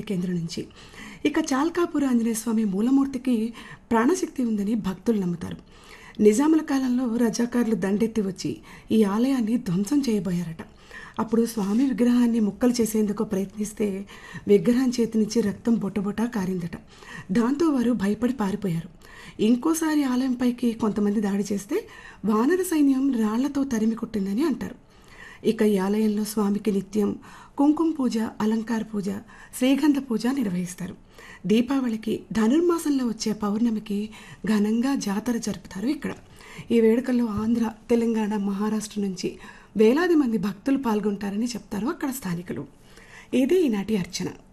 కేంద్రం నుంచి ఇక చాల్కాపుర ఆంజనేయ స్వామి మూలమూర్తికి ప్రాణశక్తి ఉందని భక్తులు నమ్ముతారు నిజాముల కాలంలో రజాకారులు దండెత్తి వచ్చి ఈ ఆలయాన్ని ధ్వంసం చేయబోయారట అప్పుడు స్వామి విగ్రహాన్ని ముక్కలు చేసేందుకు ప్రయత్నిస్తే విగ్రహం చేతి నుంచి రక్తం బొట్టబొట కారిందట దాంతో వారు భయపడి పారిపోయారు ఇంకోసారి ఆలయంపైకి కొంతమంది దాడి చేస్తే వానర సైన్యం రాళ్లతో తరిమి కొట్టిందని అంటారు ఇక ఈ ఆలయంలో స్వామికి నిత్యం కుంకుమ పూజ అలంకార పూజ శ్రీగంధ పూజ నిర్వహిస్తారు దీపావళికి ధనుర్మాసంలో వచ్చే పౌర్ణమికి ఘనంగా జాతర జరుపుతారు ఇక్కడ ఈ వేడుకల్లో ఆంధ్ర తెలంగాణ మహారాష్ట్ర నుంచి వేలాది మంది భక్తులు పాల్గొంటారని చెప్తారు అక్కడ స్థానికులు ఇదే ఈనాటి అర్చన